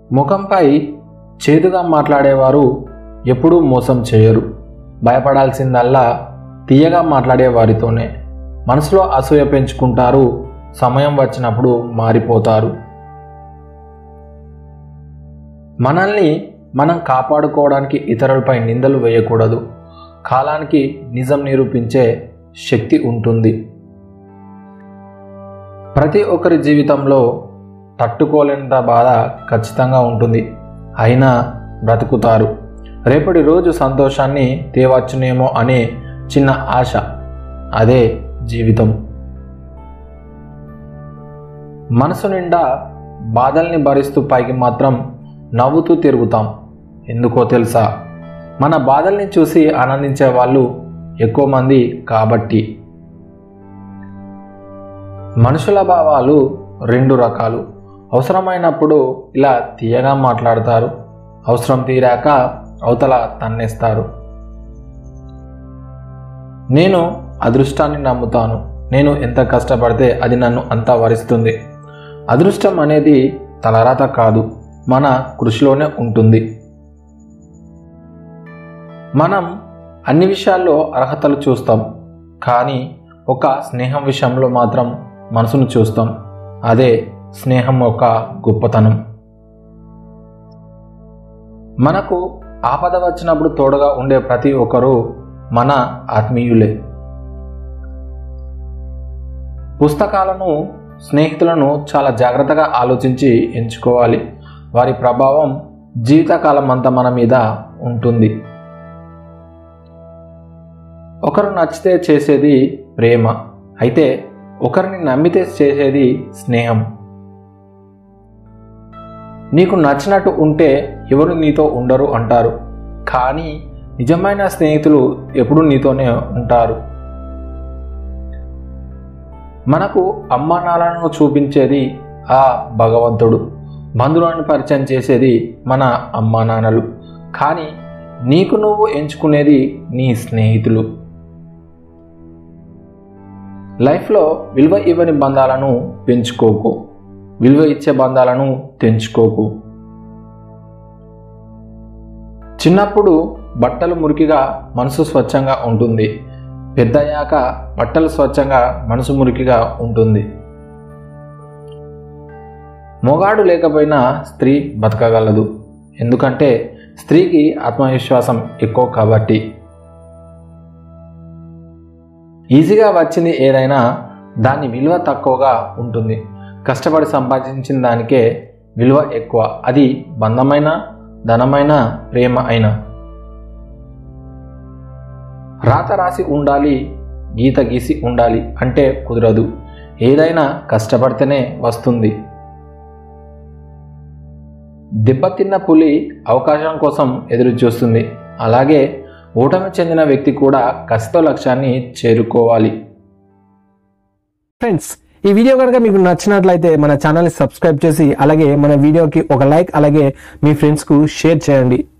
ముఖంపై చేదుగా మాట్లాడేవారు ఎప్పుడూ మోసం చేయరు భయపడాల్సిందల్లా తీయగా మాట్లాడే వారితోనే మనసులో అసూయ పెంచుకుంటారు సమయం వచ్చినప్పుడు మారిపోతారు మనల్ని మనం కాపాడుకోవడానికి ఇతరులపై నిందలు వేయకూడదు కాలానికి నిజం నిరూపించే శక్తి ఉంటుంది ప్రతి ఒక్కరి జీవితంలో తట్టుకోలేనంత బాధ ఖచ్చితంగా ఉంటుంది అయినా బ్రతుకుతారు రేపటి రోజు సంతోషాన్ని తేవచ్చునేమో అనే చిన్న ఆశ అదే జీవితం మనసు నిండా బాధల్ని భరిస్తూ పైకి మాత్రం నవ్వుతూ తిరుగుతాం ఎందుకో తెలుసా మన బాధల్ని చూసి ఆనందించే వాళ్ళు ఎక్కువ మంది కాబట్టి మనుషుల భావాలు రెండు రకాలు అవసరమైనప్పుడు ఇలా తీయగా మాట్లాడతారు అవసరం తీరాక అవతల తన్నేస్తారు నేను అదృష్టాన్ని నమ్ముతాను నేను ఎంత కష్టపడితే అది నన్ను అంతా వరిస్తుంది అదృష్టం అనేది తలరాత కాదు మన కృషిలోనే ఉంటుంది మనం అన్ని విషయాల్లో అర్హతలు చూస్తాం కానీ ఒక స్నేహం విషయంలో మాత్రం మనసును చూస్తాం అదే స్నేహం యొక్క గొప్పతనం మనకు ఆపద వచ్చినప్పుడు తోడుగా ఉండే ప్రతి ఒక్కరూ మన ఆత్మీయులే పుస్తకాలను స్నేహితులను చాలా జాగ్రత్తగా ఆలోచించి ఎంచుకోవాలి వారి ప్రభావం జీవితకాలం అంతా మన మీద ఉంటుంది ఒకరు నచ్చితే చేసేది ప్రేమ అయితే ఒకరిని నమ్మితే చేసేది స్నేహం నీకు నచ్చినట్టు ఉంటే ఎవరు నీతో ఉండరు అంటారు కానీ నిజమైన స్నేహితులు ఎప్పుడూ నీతోనే ఉంటారు మనకు అమ్మానాలను చూపించేది ఆ భగవంతుడు బంధువులను పరిచయం చేసేది మన అమ్మా నాన్నలు కానీ నీకు నువ్వు ఎంచుకునేది నీ స్నేహితులు లైఫ్లో విలువ ఇవ్వని బంధాలను పెంచుకోకు విలువ ఇచ్చే బంధాలను తెంచుకోకు చిన్నప్పుడు బట్టలు మురికిగా మనసు స్వచ్ఛంగా ఉంటుంది పెద్దయ్యాక బట్టలు స్వచ్ఛంగా మనసు మురికిగా ఉంటుంది మొగాడు లేకపోయినా స్త్రీ బతకగలదు ఎందుకంటే స్త్రీకి ఆత్మవిశ్వాసం ఎక్కువ కాబట్టి ఈజీగా వచ్చింది ఏదైనా దాని విలువ తక్కువగా ఉంటుంది కష్టపడి సంపాదించిన దానికే విలువ ఎక్కువ అది బంధమైన ధనమైన ప్రేమ అయినా రాత రాసి ఉండాలి గీత గీసి ఉండాలి అంటే కుదరదు ఏదైనా కష్టపడితేనే వస్తుంది దెబ్బతిన్న పులి అవకాశం కోసం ఎదురు చూస్తుంది అలాగే ఓటమి చెందిన వ్యక్తి కూడా కసితో లక్ష్యాన్ని చేరుకోవాలి ఫ్రెండ్స్ ఈ వీడియో కనుక మీకు నచ్చినట్లయితే మన ఛానల్ని సబ్స్క్రైబ్ చేసి అలాగే మన వీడియోకి ఒక లైక్ అలాగే మీ ఫ్రెండ్స్కు షేర్ చేయండి